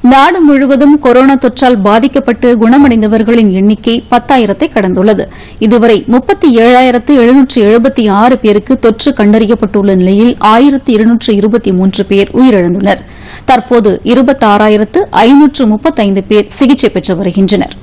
நாடு முழுவதும் கொரோனா தொற்றால் பாதிக்கப்பட்டு குணமடைந்தவர்களின் எண்ணிக்கை பத்தாயிரத்தை கடந்துள்ளது இதுவரை முப்பத்தி ஏழாயிரத்து எழுநூற்று எழுபத்தி ஆறு பேருக்கு தொற்று கண்டறியப்பட்டுள்ள நிலையில் ஆயிரத்து இருநூற்று இருபத்தி மூன்று பேர் உயிரிழந்துள்ளனர் தற்போது இருபத்தாறாயிரத்து ஐநூற்று முப்பத்தைந்து பேர் சிகிச்சை பெற்று வருகின்றனர்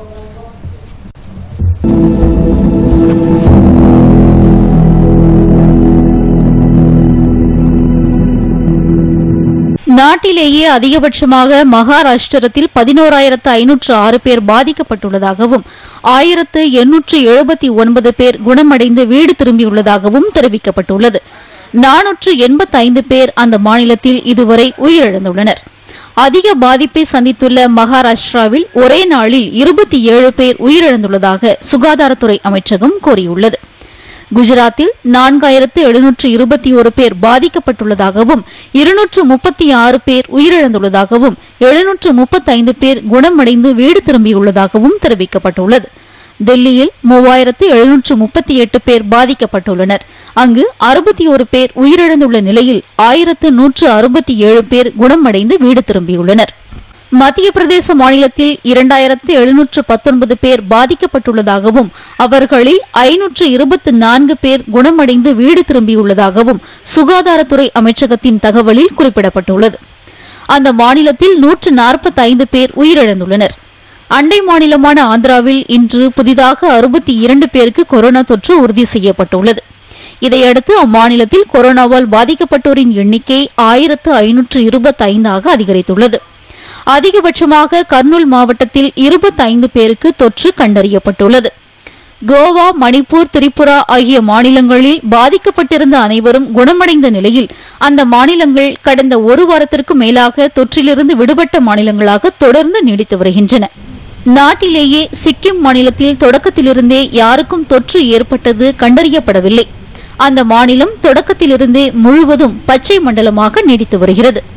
நாட்டிலேயே அதிகபட்சமாக மகாராஷ்டிரத்தில் பதினோராயிரத்து ஐநூற்று ஆறு பேர் பாதிக்கப்பட்டுள்ளதாகவும் ஆயிரத்து எண்ணூற்று எழுபத்தி ஒன்பது பேர் குணமடைந்து வீடு திரும்பியுள்ளதாகவும் தெரிவிக்கப்பட்டுள்ளது நானூற்று எண்பத்தைந்து பேர் அந்த மாநிலத்தில் இதுவரை உயிரிழந்துள்ளனர் அதிக பாதிப்பை சந்தித்துள்ள மகாராஷ்டிராவில் ஒரே நாளில் இருபத்தி ஏழு பேர் உயிரிழந்துள்ளதாக சுகாதாரத்துறை அமைச்சகம் கூறியுள்ளது குஜராத்தில் நான்காயிரத்து எழுநூற்று இருபத்தி ஒரு பேர் பாதிக்கப்பட்டுள்ளதாகவும் இருநூற்று முப்பத்தி ஆறு பேர் உயிரிழந்துள்ளதாகவும் எழுநூற்று முப்பத்தைந்து பேர் குணமடைந்து வீடு திரும்பியுள்ளதாகவும் தெரிவிக்கப்பட்டுள்ளது டெல்லியில் மூவாயிரத்து எழுநூற்று முப்பத்தி எட்டு பேர் பாதிக்கப்பட்டுள்ளனர் அங்கு அறுபத்தி ஒரு பேர் உயிரிழந்துள்ள நிலையில் ஆயிரத்து நூற்று அறுபத்தி ஏழு பேர் குணமடைந்து வீடு திரும்பியுள்ளனர் மத்திய பிரதேச மாநிலத்தில் இரண்டாயிரத்து எழுநூற்று பத்தொன்பது பேர் பாதிக்கப்பட்டுள்ளதாகவும் அவர்களில் ஐநூற்று இருபத்தி நான்கு பேர் குணமடைந்து வீடு திரும்பியுள்ளதாகவும் சுகாதாரத்துறை அமைச்சகத்தின் தகவலில் குறிப்பிடப்பட்டுள்ளது அந்த மாநிலத்தில் நூற்று நாற்பத்தைந்து பேர் உயிரிழந்துள்ளனர் அண்டை மாநிலமான ஆந்திராவில் இன்று புதிதாக அறுபத்தி இரண்டு பேருக்கு கொரோனா தொற்று உறுதி செய்யப்பட்டுள்ளது இதையடுத்து அம்மாநிலத்தில் கொரோனாவால் பாதிக்கப்பட்டோரின் எண்ணிக்கை ஆயிரத்து ஐநூற்று இருபத்தைந்தாக அதிகரித்துள்ளது அதிகபட்சமாக கர்னூல் மாவட்டத்தில் இருபத்தைந்து பேருக்கு தொற்று கண்டறியப்பட்டுள்ளது கோவா மணிப்பூர் திரிபுரா ஆகிய மாநிலங்களில் பாதிக்கப்பட்டிருந்த அனைவரும் குணமடைந்த நிலையில் அந்த மாநிலங்கள் கடந்த ஒரு வாரத்திற்கு மேலாக தொற்றிலிருந்து விடுபட்ட மாநிலங்களாக தொடர்ந்து நீடித்து வருகின்றன நாட்டிலேயே சிக்கிம் மாநிலத்தில் தொடக்கத்திலிருந்தே யாருக்கும் தொற்று ஏற்பட்டது கண்டறியப்படவில்லை அந்த மாநிலம் தொடக்கத்திலிருந்தே முழுவதும் பச்சை மண்டலமாக நீடித்து வருகிறது